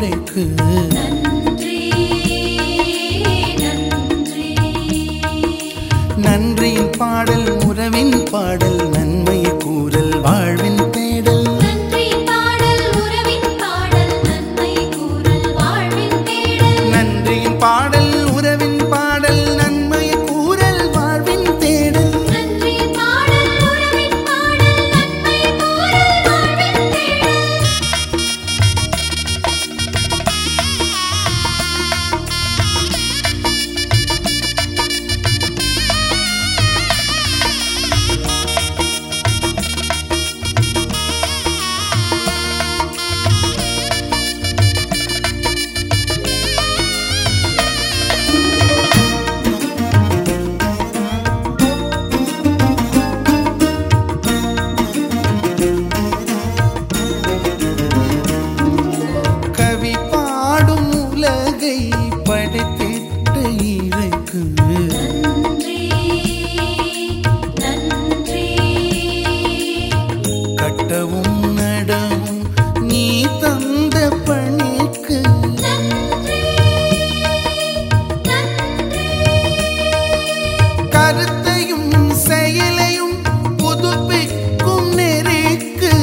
உடைக்கு நன்றி நன்றி நன்றியின் பாடல் உறவின் பாடல் நன்மையை கூறல் வாழ்வின் தேடல் நன்றி பாடல் உறவின் பாடல் நன்மை கூறல் வாழ்வின் தேடல் நன்றியின் பாடல் உறவின் பாடல் நன்மையை கூறல் வாழ்வின் தேடல் நன்றி பாடல் உறவின் பாடல் நன்மை கூறல் வாழ்வின் தேடல் கவி பாடும் உலகை படைத்திட்ட இறைக்கு நன்றி நன்றி கட்டவும் நடவும் நீ தந்த பணிக்கு நன்றி நன்றி கருத்தையும் செயலையும் புதுப்பிக்கும் நெறிக்கு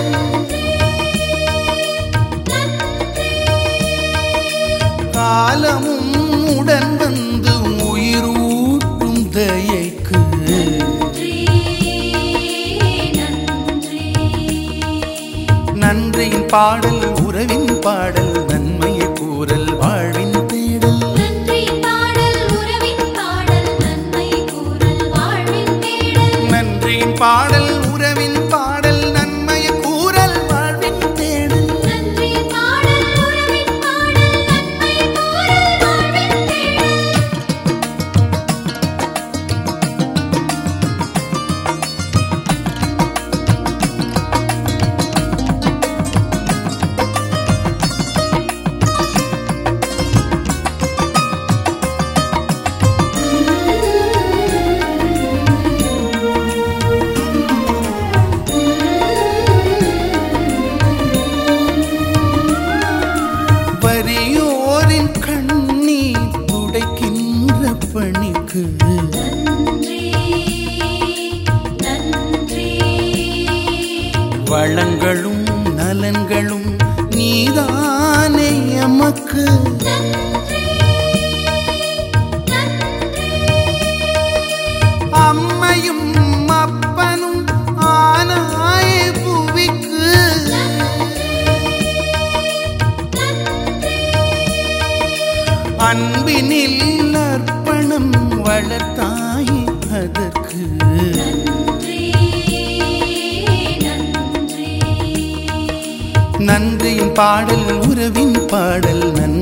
காலமும் உடன் வந்து உயிரூட்டும் தயைக்கு நன்றி நன்றி நன்றியின் பாடல் உறவின் பாடல் நன்மையை கூறல் வாழ்வின் தேடல் நன்றி பாடல் உறவின் பாடல் நன்மை கூறல் வாழ்வின் தேடல் நன்றியின் பாடல் உறவின் பாடல் நன்மையை கூறல் வாழ்வின் தேடல் நன்றி பாடல் உறவின் பாடல் நன்மை கூறல் வாழ்வின் தேடல் வறியோரின் கண்ணீர் துடைக்கின்ற பணிக்கு நன்றி நன்றி வளங்களும் நலன்களும் நீதானே எமக்கு நன்றி நன்றி அம்மையும் அப்பனும் ஆனாய புவிக்கு அன்பினில் அர்ப்பணம் வளர்த்தாய் அதற்கு நன்றி நன்றி நன்றியின் பாடல் உறவின் பாடல் நன்மை